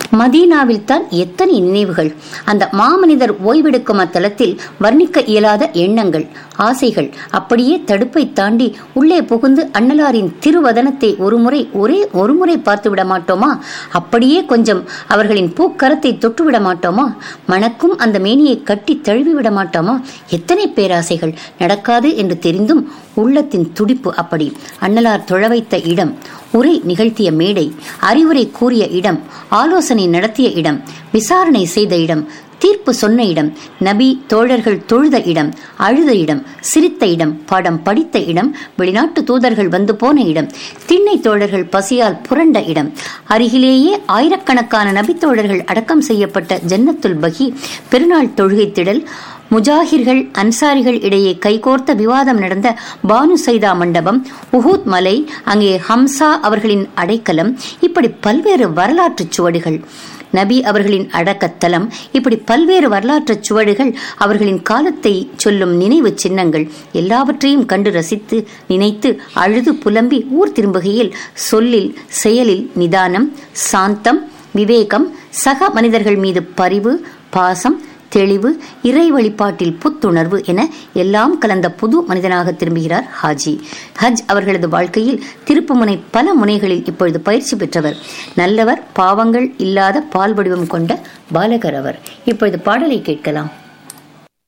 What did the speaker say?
மதீனாவில் தான் எத்தனை நினைவுகள் அந்த மாமனிதர் ஓய்வெடுக்கும் அத்தலத்தில் வர்ணிக்க இயலாத எண்ணங்கள் ஆசைகள் அப்படியே தடுப்பை தாண்டி உள்ளே புகுந்து அண்ணலாரின் திருவதனத்தை ஒருமுறை ஒரே ஒருமுறை பார்த்து விட மாட்டோமா அப்படியே கொஞ்சம் அவர்களின் பூக்கரத்தை தொட்டுவிட மாட்டோமா மணக்கும் அந்த மேனியை கட்டி தழுவி விட மாட்டோமா எத்தனை பேராசைகள் நடக்காது என்று தெரிந்தும் உள்ளத்தின் துடிப்பு அப்படி அண்ணலார் தொழ வைத்த இடம் உரை நிகழ்த்திய மேடை அறிவுரை கூறிய இடம் ஆலோசனை நடத்திய இடம் விசாரணை செய்த இடம் தீர்ப்பு சொன்ன இடம் நபி தோழர்கள் தொழுத இடம் அழுத இடம் சிரித்த இடம் பாடம் படித்த இடம் வெளிநாட்டு தூதர்கள் வந்து போன இடம் திண்ணை தோழர்கள் பசியால் புரண்ட இடம் அருகிலேயே ஆயிரக்கணக்கான நபி தோழர்கள் அடக்கம் செய்யப்பட்ட ஜன்னத்துல் பகி பெருநாள் தொழுகை திடல் முஜாஹிர்கள் அன்சாரிகள் இடையே கைகோர்த்த விவாதம் நடந்த பானு சைதா மண்டபம் உஹூத் மலை அங்கே ஹம்சா அவர்களின் அடைக்கலம் இப்படி பல்வேறு வரலாற்று சுவடுகள் நபி அவர்களின் அடக்கத்தலம் இப்படி பல்வேறு வரலாற்று சுவடுகள் அவர்களின் காலத்தை சொல்லும் நினைவு சின்னங்கள் எல்லாவற்றையும் கண்டு ரசித்து நினைத்து அழுது புலம்பி ஊர் திரும்புகையில் சொல்லில் செயலில் நிதானம் சாந்தம் விவேகம் சக மனிதர்கள் மீது பரிவு பாசம் தெளிவு இறை வழிபாட்டில் புத்துணர்வு என எல்லாம் கலந்த புது மனிதனாக திரும்புகிறார் ஹாஜி ஹஜ் அவர்களது வாழ்க்கையில் திருப்புமுனை பல முனைகளில் இப்பொழுது பயிற்சி பெற்றவர் நல்லவர் பாவங்கள் இல்லாத பால் வடிவம் கொண்ட பாலகர் அவர் இப்பொழுது பாடலை கேட்கலாம்